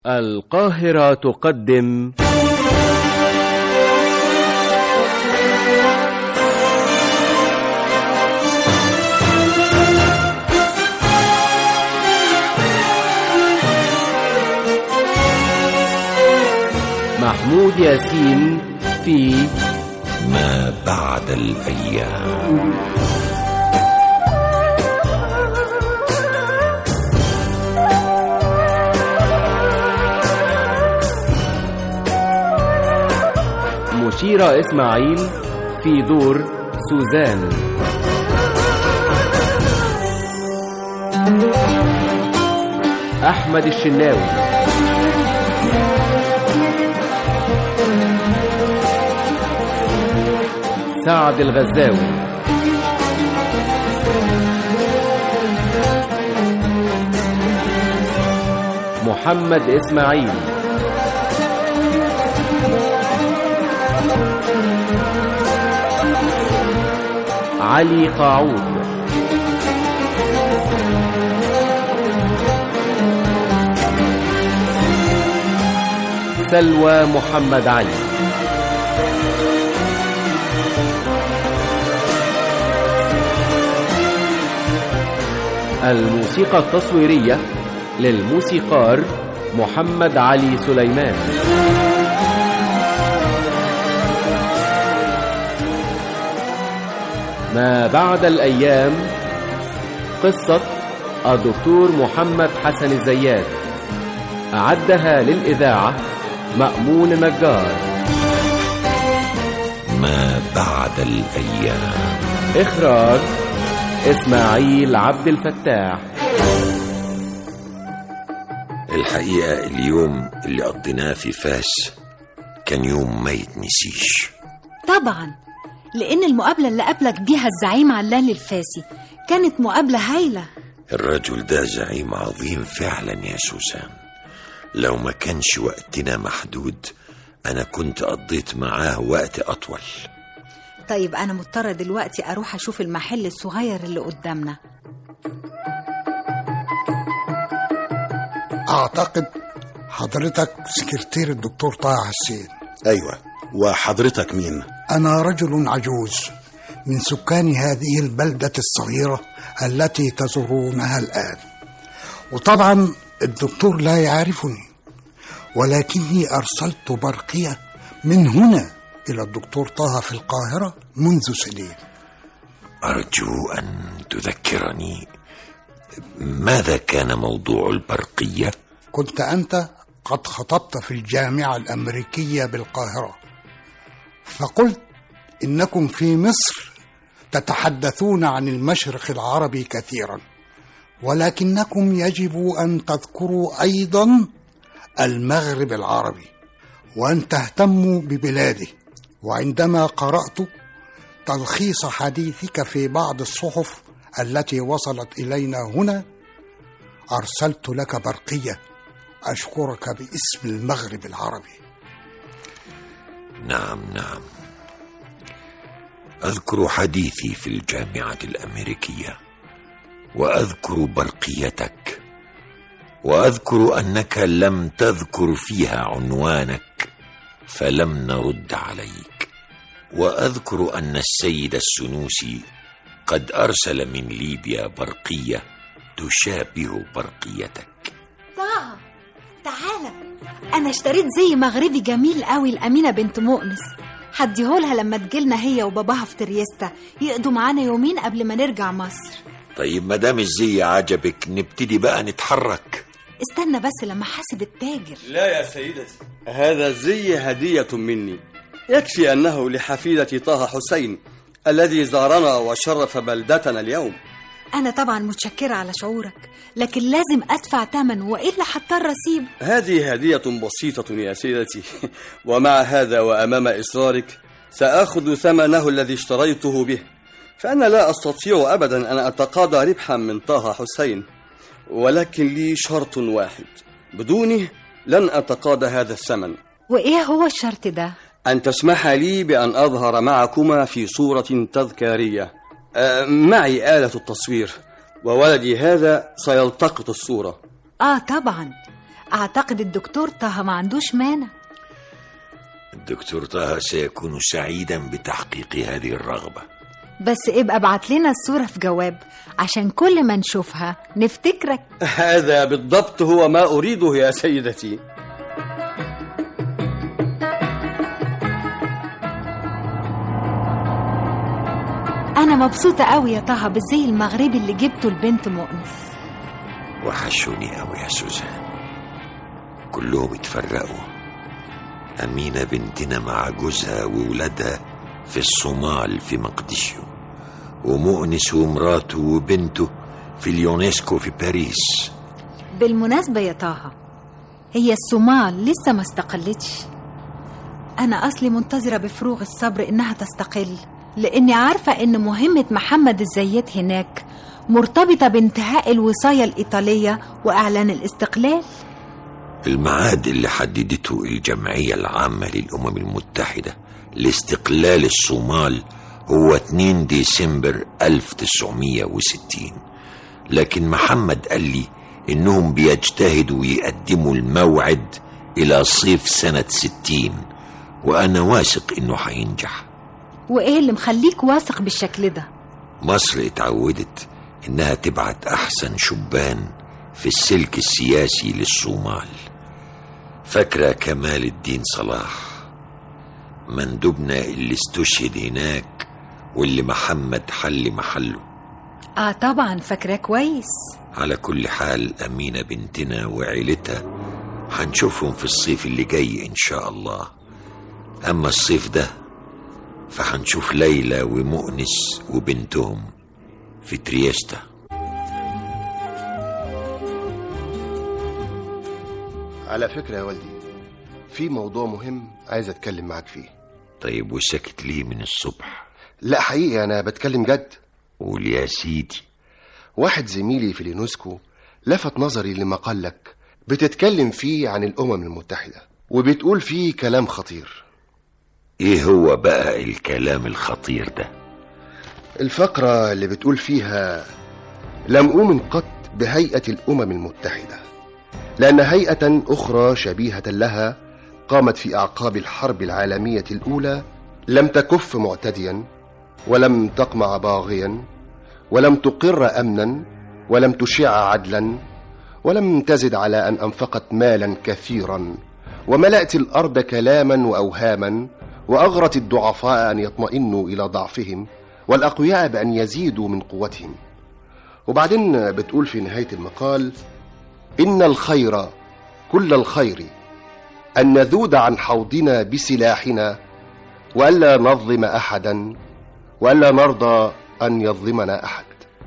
القاهرة تقدم محمود ياسين في ما بعد الأيام مشيرة إسماعيل في دور سوزان أحمد الشناوي سعد الغزاوي محمد إسماعيل علي قاعود سلوى محمد علي الموسيقى التصويرية للموسيقار محمد علي سليمان ما بعد الأيام قصة الدكتور محمد حسن الزيات أعدها للإذاعة مأمون النجار ما بعد الأيام إخراج إسماعيل عبد الفتاح الحقيقة اليوم اللي قضيناه في فاس كان يوم ما يتنسيش طبعا لأن المقابلة اللي قابلك بيها الزعيم علان الفاسي كانت مقابلة هايلة الرجل ده زعيم عظيم فعلا يا سوسان لو ما كانش وقتنا محدود أنا كنت قضيت معاه وقت أطول طيب أنا مضطرة دلوقتي أروح أشوف المحل الصغير اللي قدامنا أعتقد حضرتك سكرتير الدكتور طه حسين أيوة وحضرتك مين؟ أنا رجل عجوز من سكان هذه البلدة الصغيرة التي تزورونها الآن وطبعا الدكتور لا يعرفني ولكني أرسلت برقية من هنا إلى الدكتور طه في القاهرة منذ سنين أرجو أن تذكرني ماذا كان موضوع البرقية؟ كنت أنت قد خطبت في الجامعة الأمريكية بالقاهرة فقلت إنكم في مصر تتحدثون عن المشرق العربي كثيرا ولكنكم يجب أن تذكروا أيضا المغرب العربي وأن تهتموا ببلاده وعندما قرأت تلخيص حديثك في بعض الصحف التي وصلت إلينا هنا أرسلت لك برقية أشكرك باسم المغرب العربي نعم نعم أذكر حديثي في الجامعة الأمريكية وأذكر برقيتك وأذكر أنك لم تذكر فيها عنوانك فلم نرد عليك وأذكر أن السيد السنوسي قد أرسل من ليبيا برقية تشابه برقيتك طه تعالى أنا اشتريت زي مغربي جميل قوي لأمينة بنت مؤنس هديهولها لما تجيلنا هي وباباها في تريستا يقضوا معانا يومين قبل ما نرجع مصر طيب مدام الزي عجبك نبتدي بقى نتحرك استنى بس لما حاسب التاجر لا يا سيدتي هذا الزي هدية مني يكفي أنه لحفيدة طه حسين الذي زارنا وشرف بلدتنا اليوم أنا طبعا متشكرة على شعورك لكن لازم أدفع ثمن وإلا هضطر أسيبه هذه هدية بسيطة يا سيدتي ومع هذا وأمام إصرارك سآخذ ثمنه الذي اشتريته به فأنا لا أستطيع أبدا أن أتقاضى ربحا من طه حسين ولكن لي شرط واحد بدونه لن أتقاضى هذا الثمن وإيه هو الشرط ده؟ أن تسمح لي بأن أظهر معكما في صورة تذكارية آه، معي آلة التصوير وولدي هذا سيلتقط الصورة آه طبعا أعتقد الدكتور طه ما عندوش مانع الدكتور طه سيكون سعيدا بتحقيق هذه الرغبة بس ابقى ابعت لنا الصورة في جواب عشان كل ما نشوفها نفتكرك هذا بالضبط هو ما أريده يا سيدتي أنا مبسوطة قوي يا طه بالزي المغربي اللي جبته لبنت مؤنس وحشوني قوي يا سوزان كلهم اتفرقوا أمينة بنتنا مع جوزها وولادها في الصومال في مقديشيو ومؤنس ومراته وبنته في اليونسكو في باريس بالمناسبة يا طه هي الصومال لسه ما استقلتش أنا أصلي منتظرة بفروغ الصبر إنها تستقل لأني عارفة إن مهمة محمد الزيات هناك مرتبطة بانتهاء الوصاية الإيطالية وإعلان الاستقلال الميعاد اللي حددته الجمعية العامة للأمم المتحدة لاستقلال الصومال هو 2 ديسمبر 1960 لكن محمد قال لي إنهم بيجتهدوا يقدموا الموعد إلى صيف سنة 60 وأنا واثق إنه هينجح وإيه اللي مخليك واثق بالشكل ده مصر اتعودت إنها تبعت أحسن شبان في السلك السياسي للصومال فاكرة كمال الدين صلاح مندوبنا اللي استشهد هناك واللي محمد حل محله آه طبعا فاكراه كويس على كل حال أمينة بنتنا وعيلتها هنشوفهم في الصيف اللي جاي إن شاء الله أما الصيف ده فهنشوف ليلى ومؤنس وبنتهم في تريستا على فكرة يا والدي في موضوع مهم عايز اتكلم معاك فيه طيب وسكت ليه من الصبح لا حقيقي انا بتكلم جد قول يا سيدي واحد زميلي في اليونسكو لفت نظري لمقال لك بتتكلم فيه عن الامم المتحدة وبتقول فيه كلام خطير ايه هو بقى الكلام الخطير ده الفقرة اللي بتقول فيها لم أؤمن قط بهيئة الأمم المتحدة لأن هيئة أخرى شبيهة لها قامت في أعقاب الحرب العالمية الأولى لم تكف معتديا ولم تقمع باغيا ولم تقر أمنا ولم تشع عدلا ولم تزد على أن أنفقت مالا كثيرا وملأت الأرض كلاما وأوهاما وأغرت الضعفاء أن يطمئنوا إلى ضعفهم والأقوياء بأن يزيدوا من قوتهم وبعدين بتقول في نهاية المقال إن الخير كل الخير أن نذود عن حوضنا بسلاحنا وألا نظلم أحدا وألا نرضى أن يظلمنا أحد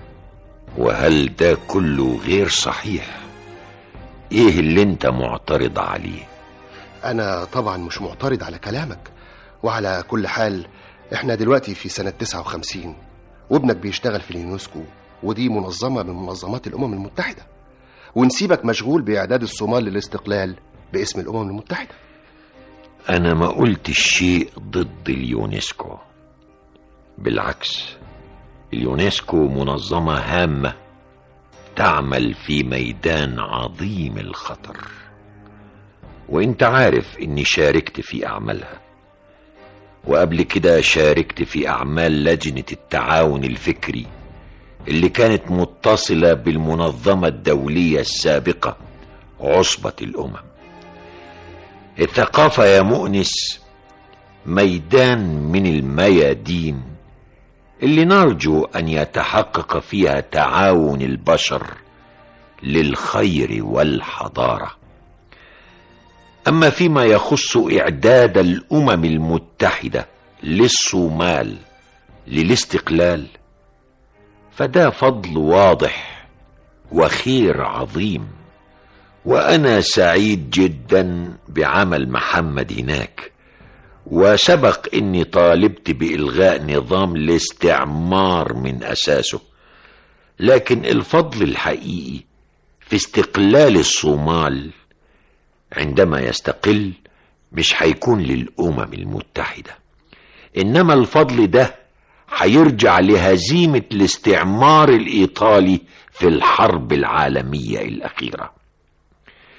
وهل ده كله غير صحيح ايه اللي انت معترض عليه أنا طبعا مش معترض على كلامك وعلى كل حال احنا دلوقتي في سنة 59 وابنك بيشتغل في اليونسكو ودي منظمة من منظمات الأمم المتحدة ونسيبك مشغول بإعداد الصومال للاستقلال باسم الأمم المتحدة انا ما قلتش شيء ضد اليونسكو بالعكس اليونسكو منظمة هامة تعمل في ميدان عظيم الخطر وانت عارف اني شاركت في اعمالها وقبل كده شاركت في اعمال لجنة التعاون الفكري اللي كانت متصلة بالمنظمة الدولية السابقة عصبة الامم الثقافة يا مؤنس ميدان من الميادين اللي نرجو ان يتحقق فيها تعاون البشر للخير والحضاره اما فيما يخص اعداد الامم المتحده للصومال للاستقلال فده فضل واضح وخير عظيم وانا سعيد جدا بعمل محمد هناك وسبق اني طالبت بالغاء نظام الاستعمار من اساسه لكن الفضل الحقيقي في استقلال الصومال عندما يستقل مش هيكون للامم المتحده انما الفضل ده هيرجع لهزيمه الاستعمار الايطالي في الحرب العالميه الاخيره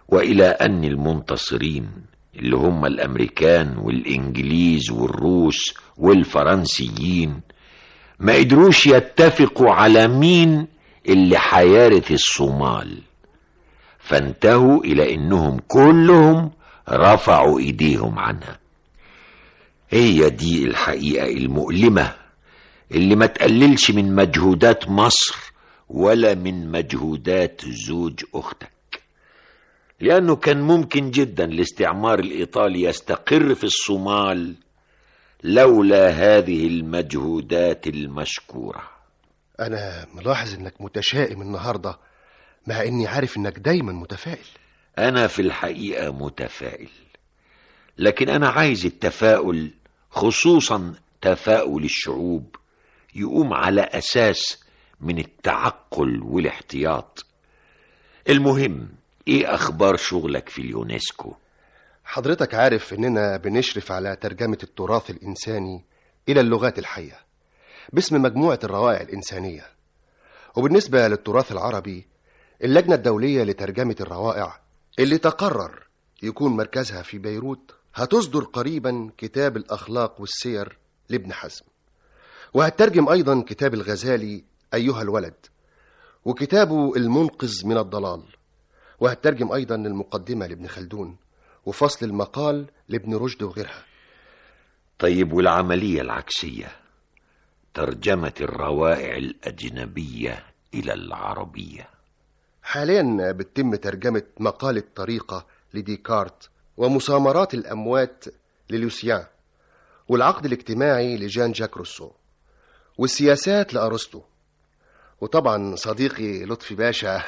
والى ان المنتصرين اللي هم الامريكان والانجليز والروس والفرنسيين ما قدروش يتفقوا على مين اللي هيرث الصومال فانتهوا الى انهم كلهم رفعوا ايديهم عنها هي دي الحقيقه المؤلمه اللي ما تقللش من مجهودات مصر ولا من مجهودات زوج اختك لانه كان ممكن جدا الاستعمار الايطالي يستقر في الصومال لولا هذه المجهودات المشكوره أنا ملاحظ إنك متشائم النهاردة مع إني عارف إنك دايما متفائل انا في الحقيقه متفائل لكن انا عايز التفاؤل خصوصا تفاؤل الشعوب يقوم على اساس من التعقل والاحتياط المهم ايه اخبار شغلك في اليونسكو حضرتك عارف إننا بنشرف على ترجمة التراث الإنساني إلى اللغات الحية باسم مجموعة الروائع الإنسانية وبالنسبة للتراث العربي اللجنة الدولية لترجمة الروائع اللي تقرر يكون مركزها في بيروت هتصدر قريبا كتاب الأخلاق والسير لابن حزم وهترجم أيضا كتاب الغزالي أيها الولد وكتابه المنقذ من الضلال وهترجم أيضا المقدمة لابن خلدون وفصل المقال لابن رشد وغيرها طيب والعمليه العكسيه ترجمه الروائع الاجنبيه الى العربيه حاليا بتتم ترجمة مقال الطريقة لديكارت ومسامرات الأموات للوسيان والعقد الاجتماعي لجان جاك روسو والسياسات لأرسطو وطبعا صديقي لطفي باشا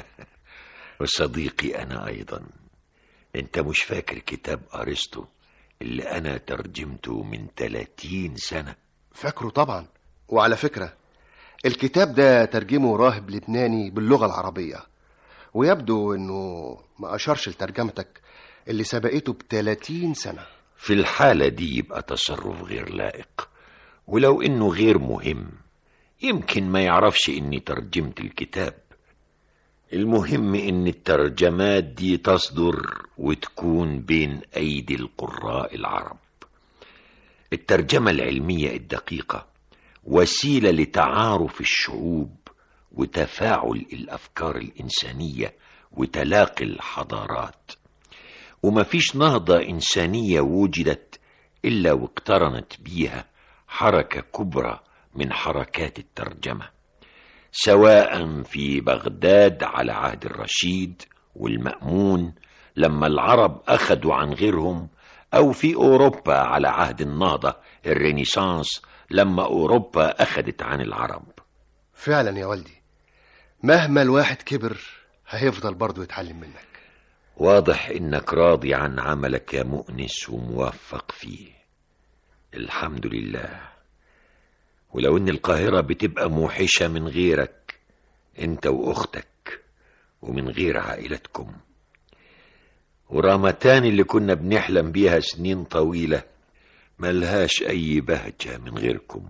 وصديقي أنا أيضا أنت مش فاكر كتاب أرسطو اللي أنا ترجمته من 30 سنة فاكره طبعا وعلى فكرة الكتاب ده ترجمه راهب لبناني باللغة العربية ويبدو انه ما اشارش لترجمتك اللي سبقته ب 30 سنة في الحالة دي يبقى تصرف غير لائق ولو إنه غير مهم يمكن ما يعرفش إني ترجمت الكتاب المهم إن الترجمات دي تصدر وتكون بين أيدي القراء العرب الترجمة العلمية الدقيقة وسيلة لتعارف الشعوب وتفاعل الأفكار الإنسانية وتلاقي الحضارات ومفيش نهضة إنسانية وجدت إلا واقترنت بيها حركة كبرى من حركات الترجمة سواء في بغداد على عهد الرشيد والمأمون لما العرب أخذوا عن غيرهم أو في أوروبا على عهد النهضة الرينيسانس لما أوروبا أخذت عن العرب فعلا يا والدي مهما الواحد كبر هيفضل برضه يتعلم منك واضح إنك راضي عن عملك يا مؤنس وموفق فيه الحمد لله ولو إن القاهرة بتبقى موحشة من غيرك أنت وأختك ومن غير عائلتكم ورامتان اللي كنا بنحلم بيها سنين طويلة ملهاش أي بهجة من غيركم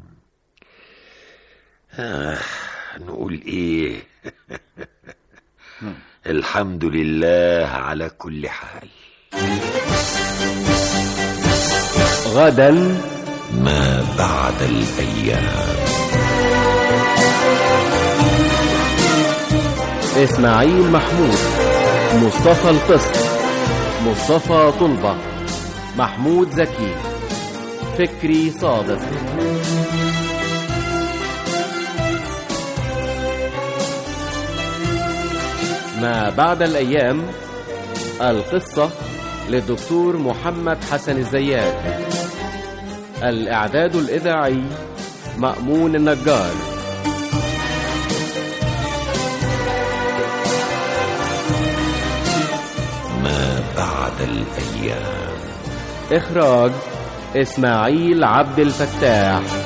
آه نقول إيه الحمد لله على كل حال غدا ما بعد الأيام إسماعيل محمود مصطفى القسط مصطفى طلبة محمود زكي فكري صادق ما بعد الأيام القصة للدكتور محمد حسن الزيات الإعداد الإذاعي مأمون النجار ما بعد الأيام إخراج إسماعيل عبد الفتاح